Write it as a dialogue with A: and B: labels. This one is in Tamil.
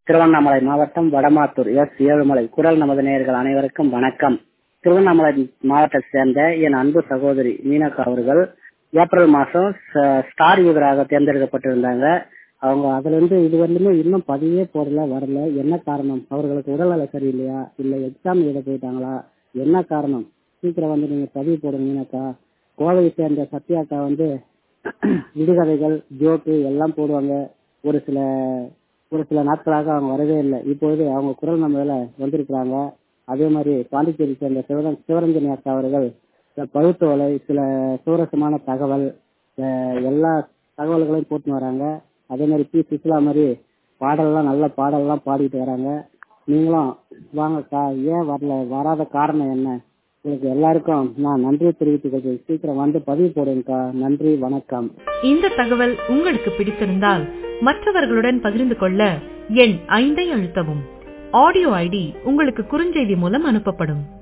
A: திருவண்ணாமலை மாவட்டம் வடமாத்தூர் எஸ் ஏழுமலை குரல் நமது நேயர்கள் அனைவருக்கும் வணக்கம் திருவண்ணாமலை மாவட்டத்தை சேர்ந்த என் அன்பு சகோதரி மீனாக்கா அவர்கள் ஏப்ரல் மாசம் ச- ஸ்டார் யூதராக தேர்ந்தெடுக்கப்பட்டிருந்தாங்க அவங்க அதுல இருந்து இதுவரையிலுமே இன்னும் பதிவே போடல வரல என்ன காரணம் அவர்களுக்கு உடல்நல சரியில்லையா இல்ல எக்ஸாம் எழுத போயிட்டாங்களா என்ன காரணம் சீக்கிரம் வந்து நீங்க பதிவு போடுங்க மீனாக்கா கோவையை சேர்ந்த சத்யாக்கா வந்து விடுகதைகள் ஜோக்கு எல்லாம் போடுவாங்க ஒரு சில ஒரு சில நாட்களாக அவங்க வரவே இல்லை இப்பொழுது அவங்க குரல் நம்மள வந்திருக்கிறாங்க அதே மாதிரி பாண்டிச்சேரி சேர்ந்த சிவரன் சிவரஞ்சனி அக்கா அவர்கள் சில பழுத்தோலை சில சுவரசமான தகவல் அஹ் எல்லா தகவல்களையும் போட்டு வராங்க அதே மாதிரி பி சுசிலா மாதிரி பாடல்லாம் நல்ல பாடல்லாம் பாடிட்டு வராங்க நீங்களும் வாங்கக்கா ஏன் வரல வராத காரணம் என்ன உங்களுக்கு எல்லாருக்கும் நான் நன்றியை தெரிவித்துக் கொள்கிறேன் சீக்கிரம் வந்து பதிவு போடுங்கக்கா நன்றி வணக்கம்
B: இந்த தகவல் உங்களுக்கு பிடித்திருந்தால் மற்றவர்களுடன் பகிர்ந்து கொள்ள எண் ஐந்தை அழுத்தவும் ஆடியோ ஐடி உங்களுக்கு குறுஞ்செய்தி மூலம் அனுப்பப்படும்